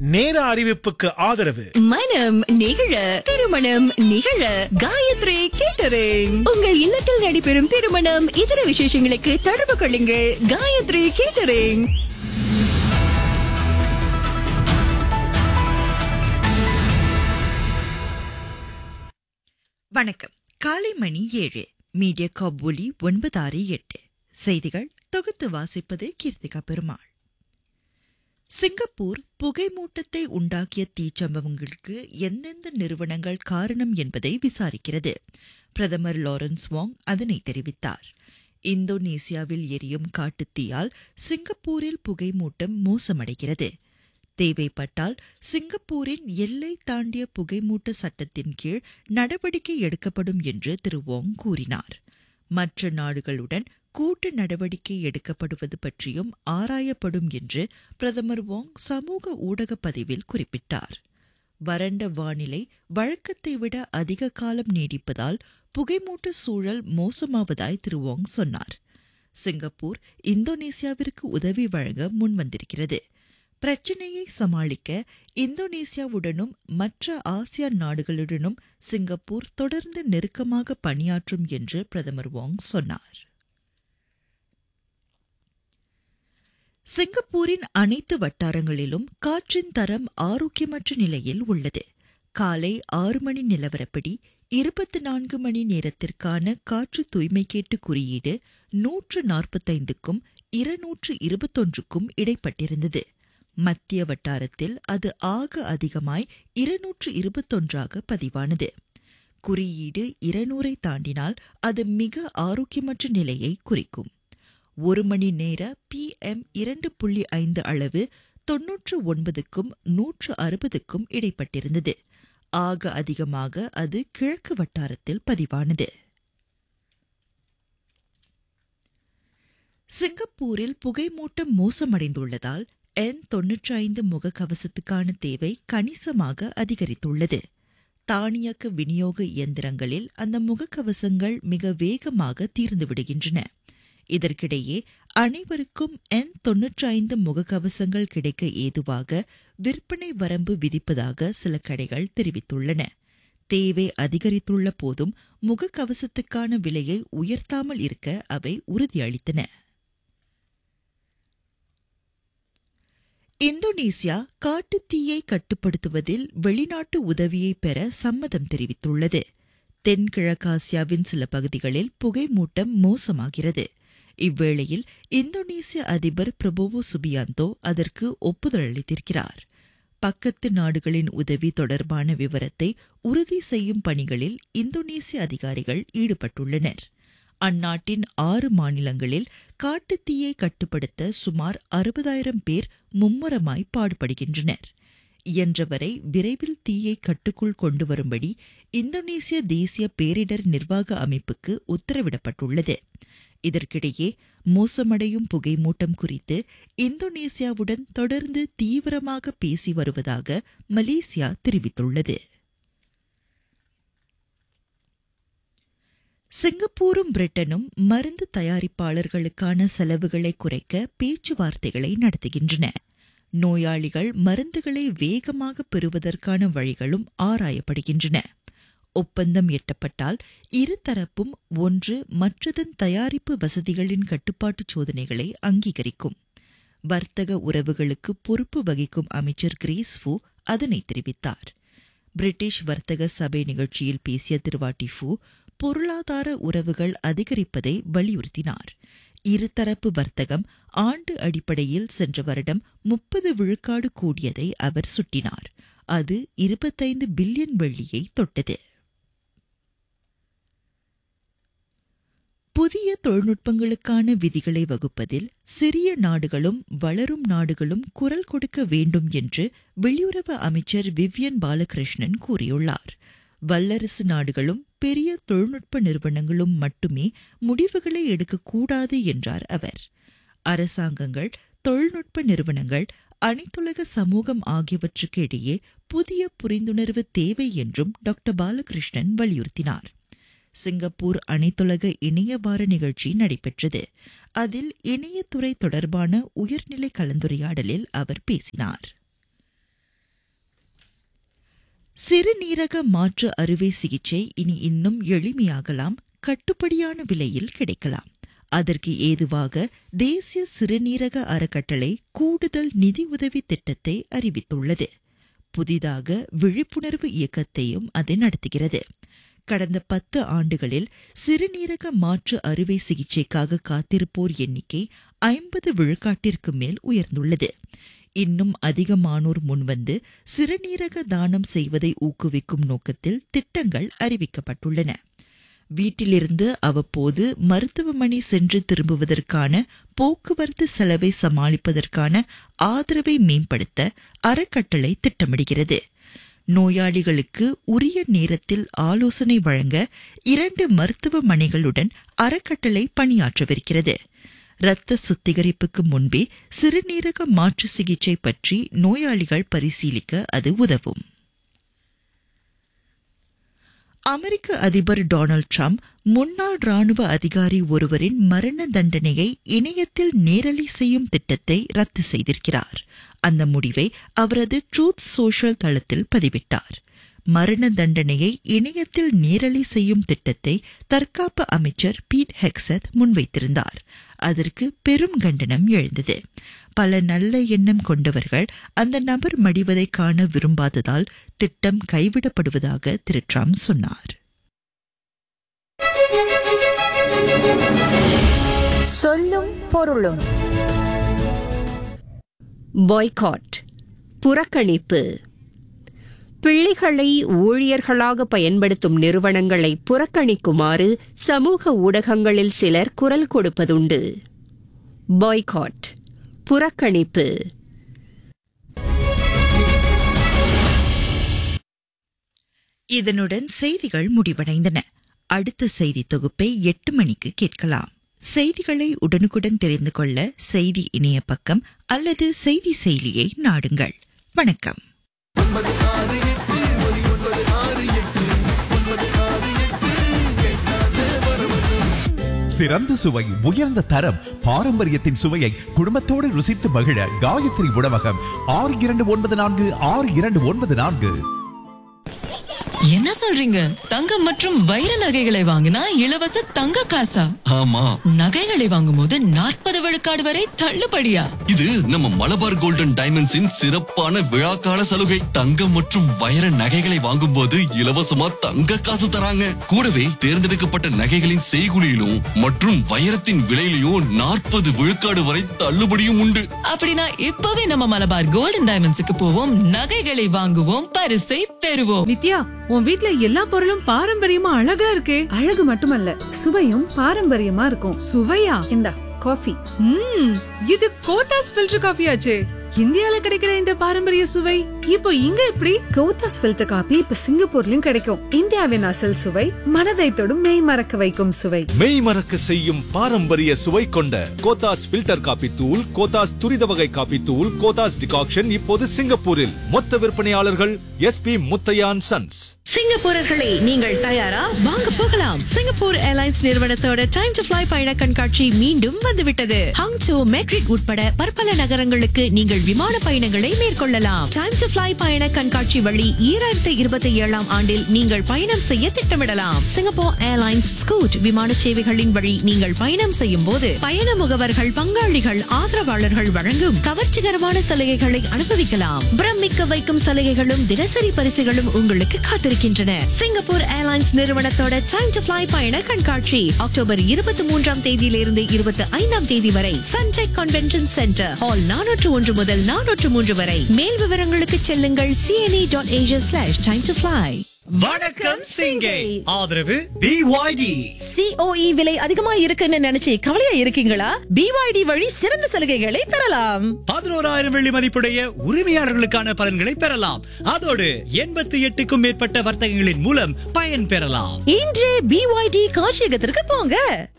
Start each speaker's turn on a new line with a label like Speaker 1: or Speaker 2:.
Speaker 1: நேர அறிவிப்புக்கு ஆதரவு
Speaker 2: மனம் நிகழ திருமணம் நிகழ காயத்ரி கேட்டரிங் உங்கள் இல்லத்தில் நடைபெறும் திருமணம் இதர விசேஷங்களுக்கு தொடர்பு கொள்ளுங்கள் காயத்ரி கேட்டரிங்
Speaker 3: வணக்கம் காலை மணி ஏழு மீடியா காப் ஒலி ஒன்பது ஆறு எட்டு செய்திகள் தொகுத்து வாசிப்பது கீர்த்திகா பெருமாள் சிங்கப்பூர் புகைமூட்டத்தை உண்டாக்கிய தீச்சம்பவங்களுக்கு எந்தெந்த நிறுவனங்கள் காரணம் என்பதை விசாரிக்கிறது பிரதமர் லாரன்ஸ் வாங் அதனை தெரிவித்தார் இந்தோனேசியாவில் எரியும் காட்டுத்தீயால் சிங்கப்பூரில் புகைமூட்டம் மோசமடைகிறது தேவைப்பட்டால் சிங்கப்பூரின் எல்லை தாண்டிய புகைமூட்ட சட்டத்தின் கீழ் நடவடிக்கை எடுக்கப்படும் என்று திரு வோங் கூறினார் மற்ற நாடுகளுடன் கூட்டு நடவடிக்கை எடுக்கப்படுவது பற்றியும் ஆராயப்படும் என்று பிரதமர் வோங் சமூக ஊடக பதிவில் குறிப்பிட்டார் வறண்ட வானிலை வழக்கத்தை விட அதிக காலம் நீடிப்பதால் புகைமூட்ட சூழல் மோசமாவதாய் திரு வோங் சொன்னார் சிங்கப்பூர் இந்தோனேசியாவிற்கு உதவி வழங்க முன்வந்திருக்கிறது பிரச்சினையை சமாளிக்க இந்தோனேசியாவுடனும் மற்ற ஆசியான் நாடுகளுடனும் சிங்கப்பூர் தொடர்ந்து நெருக்கமாக பணியாற்றும் என்று பிரதமர் வாங் சொன்னார் சிங்கப்பூரின் அனைத்து வட்டாரங்களிலும் காற்றின் தரம் ஆரோக்கியமற்ற நிலையில் உள்ளது காலை ஆறு மணி நிலவரப்படி இருபத்தி நான்கு மணி நேரத்திற்கான காற்று தூய்மை கேட்டு குறியீடு நூற்று நாற்பத்தைந்துக்கும் இருநூற்று இருபத்தொன்றுக்கும் இடைப்பட்டிருந்தது மத்திய வட்டாரத்தில் அது ஆக அதிகமாய் இருநூற்று இருபத்தொன்றாக பதிவானது குறியீடு இருநூறை தாண்டினால் அது மிக ஆரோக்கியமற்ற நிலையை குறிக்கும் ஒரு மணி நேர பிஎம் இரண்டு புள்ளி ஐந்து அளவு தொன்னூற்று ஒன்பதுக்கும் நூற்று அறுபதுக்கும் இடைப்பட்டிருந்தது ஆக அதிகமாக அது கிழக்கு வட்டாரத்தில் பதிவானது சிங்கப்பூரில் புகைமூட்டம் மோசமடைந்துள்ளதால் என் தொன்னூற்றி ஐந்து முகக்கவசத்துக்கான தேவை கணிசமாக அதிகரித்துள்ளது தானியக்க விநியோக இயந்திரங்களில் அந்த முகக்கவசங்கள் மிக வேகமாக தீர்ந்து விடுகின்றன இதற்கிடையே அனைவருக்கும் என் தொன்னூற்றி ஐந்து முகக்கவசங்கள் கிடைக்க ஏதுவாக விற்பனை வரம்பு விதிப்பதாக சில கடைகள் தெரிவித்துள்ளன தேவை அதிகரித்துள்ள போதும் முகக்கவசத்துக்கான விலையை உயர்த்தாமல் இருக்க அவை உறுதியளித்தன இந்தோனேசியா காட்டுத்தீயை கட்டுப்படுத்துவதில் வெளிநாட்டு உதவியை பெற சம்மதம் தெரிவித்துள்ளது தென்கிழக்காசியாவின் சில பகுதிகளில் புகைமூட்டம் மோசமாகிறது இவ்வேளையில் இந்தோனேசிய அதிபர் பிரபோவோ சுபியாந்தோ அதற்கு ஒப்புதல் அளித்திருக்கிறார் பக்கத்து நாடுகளின் உதவி தொடர்பான விவரத்தை உறுதி செய்யும் பணிகளில் இந்தோனேசிய அதிகாரிகள் ஈடுபட்டுள்ளனர் அந்நாட்டின் ஆறு மாநிலங்களில் காட்டுத்தீயை கட்டுப்படுத்த சுமார் அறுபதாயிரம் பேர் மும்முரமாய் பாடுபடுகின்றனர் இயன்றவரை விரைவில் தீயை கட்டுக்குள் கொண்டு வரும்படி இந்தோனேசிய தேசிய பேரிடர் நிர்வாக அமைப்புக்கு உத்தரவிடப்பட்டுள்ளது இதற்கிடையே மோசமடையும் புகைமூட்டம் குறித்து இந்தோனேசியாவுடன் தொடர்ந்து தீவிரமாக பேசி வருவதாக மலேசியா தெரிவித்துள்ளது சிங்கப்பூரும் பிரிட்டனும் மருந்து தயாரிப்பாளர்களுக்கான செலவுகளை குறைக்க பேச்சுவார்த்தைகளை நடத்துகின்றன நோயாளிகள் மருந்துகளை வேகமாக பெறுவதற்கான வழிகளும் ஆராயப்படுகின்றன ஒப்பந்தம் எட்டப்பட்டால் இருதரப்பும் ஒன்று மற்றதன் தயாரிப்பு வசதிகளின் கட்டுப்பாட்டு சோதனைகளை அங்கீகரிக்கும் வர்த்தக உறவுகளுக்கு பொறுப்பு வகிக்கும் அமைச்சர் கிரேஸ் ஃபூ அதனை தெரிவித்தார் பிரிட்டிஷ் வர்த்தக சபை நிகழ்ச்சியில் பேசிய திருவாட்டி ஃபூ பொருளாதார உறவுகள் அதிகரிப்பதை வலியுறுத்தினார் இருதரப்பு வர்த்தகம் ஆண்டு அடிப்படையில் சென்ற வருடம் முப்பது விழுக்காடு கூடியதை அவர் சுட்டினார் அது இருபத்தைந்து பில்லியன் வெள்ளியை தொட்டது புதிய தொழில்நுட்பங்களுக்கான விதிகளை வகுப்பதில் சிறிய நாடுகளும் வளரும் நாடுகளும் குரல் கொடுக்க வேண்டும் என்று வெளியுறவு அமைச்சர் விவ்யன் பாலகிருஷ்ணன் கூறியுள்ளார் வல்லரசு நாடுகளும் பெரிய தொழில்நுட்ப நிறுவனங்களும் மட்டுமே முடிவுகளை எடுக்கக்கூடாது என்றார் அவர் அரசாங்கங்கள் தொழில்நுட்ப நிறுவனங்கள் அனைத்துலக சமூகம் ஆகியவற்றுக்கு இடையே புதிய புரிந்துணர்வு தேவை என்றும் டாக்டர் பாலகிருஷ்ணன் வலியுறுத்தினார் சிங்கப்பூர் அனைத்துலக இணைய வார நிகழ்ச்சி நடைபெற்றது அதில் இணையத்துறை தொடர்பான உயர்நிலை கலந்துரையாடலில் அவர் பேசினார் சிறுநீரக மாற்று அறுவை சிகிச்சை இனி இன்னும் எளிமையாகலாம் கட்டுப்படியான விலையில் கிடைக்கலாம் அதற்கு ஏதுவாக தேசிய சிறுநீரக அறக்கட்டளை கூடுதல் நிதி உதவி திட்டத்தை அறிவித்துள்ளது புதிதாக விழிப்புணர்வு இயக்கத்தையும் அது நடத்துகிறது கடந்த பத்து ஆண்டுகளில் சிறுநீரக மாற்று அறுவை சிகிச்சைக்காக காத்திருப்போர் எண்ணிக்கை ஐம்பது விழுக்காட்டிற்கு மேல் உயர்ந்துள்ளது இன்னும் அதிகமானோர் முன்வந்து சிறுநீரக தானம் செய்வதை ஊக்குவிக்கும் நோக்கத்தில் திட்டங்கள் அறிவிக்கப்பட்டுள்ளன வீட்டிலிருந்து அவ்வப்போது மருத்துவமனை சென்று திரும்புவதற்கான போக்குவரத்து செலவை சமாளிப்பதற்கான ஆதரவை மேம்படுத்த அறக்கட்டளை திட்டமிடுகிறது நோயாளிகளுக்கு உரிய நேரத்தில் ஆலோசனை வழங்க இரண்டு மருத்துவமனைகளுடன் அறக்கட்டளை பணியாற்றவிருக்கிறது இரத்த சுத்திகரிப்புக்கு முன்பே சிறுநீரக மாற்று சிகிச்சை பற்றி நோயாளிகள் பரிசீலிக்க அது உதவும் அமெரிக்க அதிபர் டொனால்ட் ட்ரம்ப் முன்னாள் ராணுவ அதிகாரி ஒருவரின் மரண தண்டனையை இணையத்தில் நேரலை செய்யும் திட்டத்தை ரத்து செய்திருக்கிறார் அந்த முடிவை அவரது ட்ரூத் சோஷியல் தளத்தில் பதிவிட்டார் மரண தண்டனையை இணையத்தில் நேரலை செய்யும் திட்டத்தை தற்காப்பு அமைச்சர் பீட் ஹெக்சத் முன்வைத்திருந்தார் அதற்கு பெரும் கண்டனம் எழுந்தது பல நல்ல எண்ணம் கொண்டவர்கள் அந்த நபர் மடிவதை காண விரும்பாததால் திட்டம் கைவிடப்படுவதாக திரு ட்ரம்ப் சொன்னார்
Speaker 4: சொல்லும் பொருளும்
Speaker 5: பாய்காட் புறக்கணிப்பு பிள்ளைகளை ஊழியர்களாக பயன்படுத்தும் நிறுவனங்களை புறக்கணிக்குமாறு சமூக ஊடகங்களில் சிலர் குரல் கொடுப்பதுண்டு பாய்காட் புறக்கணிப்பு
Speaker 3: இதனுடன் செய்திகள் முடிவடைந்தன அடுத்த செய்தி தொகுப்பை எட்டு மணிக்கு கேட்கலாம் செய்திகளை உடனுக்குடன் தெரிந்து கொள்ள செய்தி இணைய பக்கம் அல்லது செய்தி செயலியை நாடுங்கள் வணக்கம்
Speaker 6: சிறந்த சுவை உயர்ந்த தரம் பாரம்பரியத்தின் சுவையை குடும்பத்தோடு ருசித்து மகிழ காயத்ரி உணவகம் ஆறு இரண்டு ஒன்பது நான்கு ஆறு இரண்டு ஒன்பது நான்கு
Speaker 7: என்ன சொல்றீங்க தங்கம் மற்றும் வைர நகைகளை வாங்கினா இலவச தங்க காசா
Speaker 8: ஆமா
Speaker 7: நகைகளை வாங்கும்போது நாற்பது விழுக்காடு வரை தள்ளுபடியா
Speaker 8: இது நம்ம மலபார் கோல்டன் டைமண்ட்ஸின் சிறப்பான விழாக்கால சலுகை தங்கம் மற்றும் வைர நகைகளை வாங்கும்போது இலவசமா தங்க காசு தராங்க கூடவே தேர்ந்தெடுக்கப்பட்ட நகைகளின் செய்குலியிலும் மற்றும் வைரத்தின் விலையிலும் நாற்பது விழுக்காடு வரை தள்ளுபடியும் உண்டு
Speaker 7: அப்படின்னா இப்பவே நம்ம மலபார் கோல்டன் டைமண்ட்ஸுக்கு போவோம் நகைகளை வாங்குவோம் பரிசை பெறுவோம்
Speaker 9: நித்யா உன் வீட்ல எல்லா பொருளும் பாரம்பரியமா அழகா இருக்கே
Speaker 4: அழகு மட்டுமல்ல சுவையும் பாரம்பரியமா இருக்கும்
Speaker 9: சுவையா
Speaker 4: இந்தா காஃபி
Speaker 9: ம் இது கோத்தாஸ் ஃபில்டர் காஃபி ஆச்சே இந்தியால கிடைக்கிற இந்த பாரம்பரிய சுவை இப்போ இங்க எப்படி
Speaker 4: கோத்தாஸ் ஃபில்டர் காபி இப்ப சிங்கப்பூர்லயும் கிடைக்கும் இந்தியாவின் அசல் சுவை மனதை தொடும் மெய் மறக்க வைக்கும் சுவை
Speaker 10: மெய் மறக்க செய்யும் பாரம்பரிய சுவை கொண்ட கோத்தாஸ் ஃபில்டர் காபி தூள் கோத்தாஸ் துரித வகை காபி தூள் கோத்தாஸ் டிகாக்ஷன் இப்போது சிங்கப்பூரில் மொத்த விற்பனையாளர்கள் எஸ்பி முத்தையான் சன்ஸ்
Speaker 11: சிங்கப்பூரர்களே நீங்கள் தயாரா வாங்க போகலாம் சிங்கப்பூர் ஏர்லைன்ஸ் நிறுவனத்தோட டைம் டு ஃபிளை பயண கண்காட்சி மீண்டும் வந்துவிட்டது ஹங்சோ மெட்ரிட் உட்பட பற்பல நகரங்களுக்கு நீங்கள் விமான பயணங்களை மேற்கொள்ளலாம் டைம் டு ஃபிளை பயண கண்காட்சி வழி ஈராயிரத்தி இருபத்தி ஏழாம் ஆண்டில் நீங்கள் பயணம் செய்ய திட்டமிடலாம் சிங்கப்பூர் ஏர்லைன்ஸ் ஸ்கூட் விமான சேவைகளின் வழி நீங்கள் பயணம் செய்யும் போது பயண முகவர்கள் பங்காளிகள் ஆதரவாளர்கள் வழங்கும் கவர்ச்சிகரமான சலுகைகளை அனுபவிக்கலாம் பிரமிக்க வைக்கும் சலுகைகளும் தினசரி பரிசுகளும் உங்களுக்கு காத்திருக்கின்றன சிங்கப்பூர் ஏர்லைன்ஸ் நிறுவனத்தோட டைம் டு ஃபிளை பயண கண்காட்சி அக்டோபர் இருபத்தி மூன்றாம் தேதியிலிருந்து இருபத்தி ஐந்தாம் தேதி வரை சன்டெக் கன்வென்ஷன் சென்டர் ஹால் நானூற்று ஒன்று முதல் நானூற்று மூன்று வரை மேல் விவரங்களுக்கு செல்லுங்கள் CNE dot asia slash time to fly
Speaker 1: வணக்கம் சிங்கை ஆதரவு பிஒய்டி
Speaker 11: சிஓஇ விலை அதிகமா இருக்குன்னு நினைச்சு கவலையா இருக்கீங்களா பிவாய்டி வழி சிறந்த சலுகைகளை பெறலாம்
Speaker 1: பதினோராயிரம் வெள்ளி மதிப்புடைய உரிமையாளர்களுக்கான பலன்களை பெறலாம் அதோடு எண்பத்தி எட்டுக்கும் மேற்பட்ட வர்த்தகங்களின் மூலம் பயன் பெறலாம்
Speaker 11: இன்றே பிவாய்டி காட்சியகத்திற்கு போங்க